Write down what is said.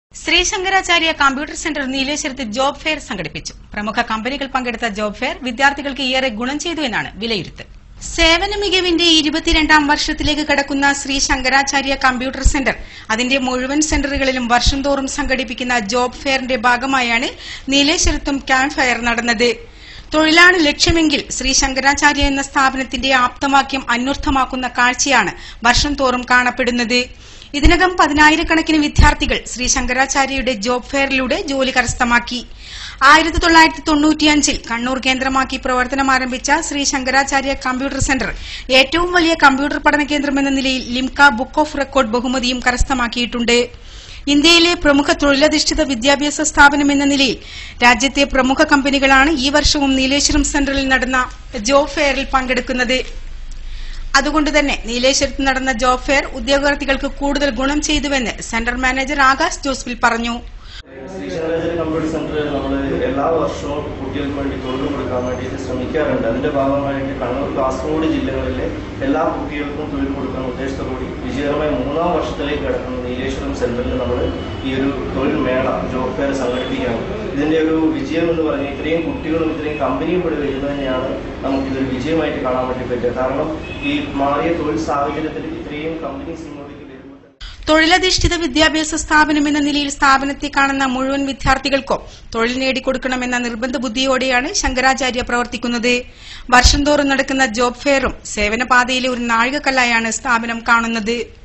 Shri Shankaracharya computer centre നീലേശ്വരത്ത് job fair സംഘടിപ്പിച്ചു പ്രമുഖ കമ്പനികൾ പങ്കെടുത്ത ജോബ് ഫെയർ വിദ്യാർത്ഥികൾക്ക് ഏറെ ഗുണം ചെയ്തു എന്നാണ് വിലയിരുത്തൽ സേവന മികവിന്റെ ഇരുപത്തിരണ്ടാം വർഷത്തിലേക്ക് കടക്കുന്ന ശ്രീ ശങ്കരാചാര്യ കമ്പ്യൂട്ടർ സെന്റർ അതിന്റെ മുഴുവൻ സെന്ററുകളിലും വർഷം തോറും സംഘടിപ്പിക്കുന്ന ജോബ് ഫെയറിന്റെ ഭാഗമായാണ് നീലേശ്വരത്തും ക്യാമ്പ് ഫെയർ നടന്നത് തൊഴിലാണ് ലക്ഷ്യമെങ്കിൽ ശ്രീ ശങ്കരാചാര്യ എന്ന സ്ഥാപനത്തിന്റെ ആപ്തവാക്യം അന്വർത്ഥമാക്കുന്ന കാഴ്ചയാണ് വർഷം തോറും കാണപ്പെടുന്നത് ഇതിനകം പതിനായിരക്കണക്കിന് വിദ്യാർത്ഥികൾ ശ്രീ ശങ്കരാചാര്യയുടെ ജോബ് ഫെയറിലൂടെ ജോലി കരസ്ഥമാക്കി ആയിരത്തി തൊള്ളായിരത്തി തൊണ്ണൂറ്റിയഞ്ചിൽ കണ്ണൂർ കേന്ദ്രമാക്കി പ്രവർത്തനം ആരംഭിച്ച ശ്രീ ശങ്കരാചാര്യ കമ്പ്യൂട്ടർ സെന്റർ ഏറ്റവും വലിയ കമ്പ്യൂട്ടർ പഠന കേന്ദ്രമെന്ന നിലയിൽ ലിംക ബുക്ക് ഓഫ് റെക്കോർഡ് ബഹുമതിയും കരസ്ഥമാക്കിയിട്ടുണ്ട് ഇന്ത്യയിലെ പ്രമുഖ തൊഴിലധിഷ്ഠിത വിദ്യാഭ്യാസ സ്ഥാപനം എന്ന നിലയിൽ രാജ്യത്തെ പ്രമുഖ കമ്പനികളാണ് ഈ വർഷവും നീലേശ്വരം സെന്ററിൽ നടന്ന ജോബ് ഫെയറിൽ പങ്കെടുക്കുന്നത് അതുകൊണ്ട് തന്നെ നീലേശ്വരത്ത് നടന്ന ജോബ് ഫെയർ ഉദ്യോഗാർത്ഥികൾക്ക് കൂടുതൽ ഗുണം ചെയ്തുവെന്ന് സെന്റർ മാനേജർ ആകാശ് ജോസ്ഫിൽ പറഞ്ഞു ശ്രീശങ്കരാചാര്യ കമ്പ്യൂട്ടർ സെന്റർ നമ്മൾ എല്ലാ വർഷവും കുട്ടികൾക്ക് വേണ്ടി തൊഴിൽ കൊടുക്കാൻ വേണ്ടിയിട്ട് ശ്രമിക്കാറുണ്ട് അതിന്റെ ഭാഗമായിട്ട് കണ്ണൂർ കാസർഗോഡ് ജില്ലകളിലെ എല്ലാ കുട്ടികൾക്കും തൊഴിൽ കൊടുക്കാൻ ഉദ്ദേശത്തോടുകൂടി വിജയകരമായ മൂന്നാം വർഷത്തിലേക്ക് കിടക്കുന്ന നീലേശ്വരം സെന്ററിൽ നമ്മൾ ഈ ഒരു തൊഴിൽ മേള ജോബ് ഫെയർ സംഘടിപ്പിക്കുകയാണ് ഇതിന്റെ ഒരു വിജയം എന്ന് പറഞ്ഞാൽ ഇത്രയും കുട്ടികളും ഇത്രയും കമ്പനിയും ഇവിടെ വരുന്നതിനെയാണ് നമുക്കിതൊരു വിജയമായിട്ട് കാണാൻ വേണ്ടി പറ്റുക കാരണം ഈ മാറിയ തൊഴിൽ സാഹചര്യത്തിൽ ഇത്രയും കമ്പനീസ് ഇങ്ങോട്ടേക്ക് വരുമ്പോൾ തൊഴിലധിഷ്ഠിത വിദ്യാഭ്യാസ സ്ഥാപനം എന്ന നിലയിൽ സ്ഥാപനത്തെ കാണുന്ന മുഴുവൻ വിദ്യാർത്ഥികൾക്കും തൊഴിൽ നേടിക്കൊടുക്കണമെന്ന നിർബന്ധ ബുദ്ധിയോടെയാണ് ശങ്കരാചാര്യ പ്രവർത്തിക്കുന്നത് വർഷം തോറും നടക്കുന്ന ജോബ് ഫെയറും സേവനപാതയിലെ ഒരു നാഴികക്കല്ലായാണ് സ്ഥാപനം കാണുന്നത്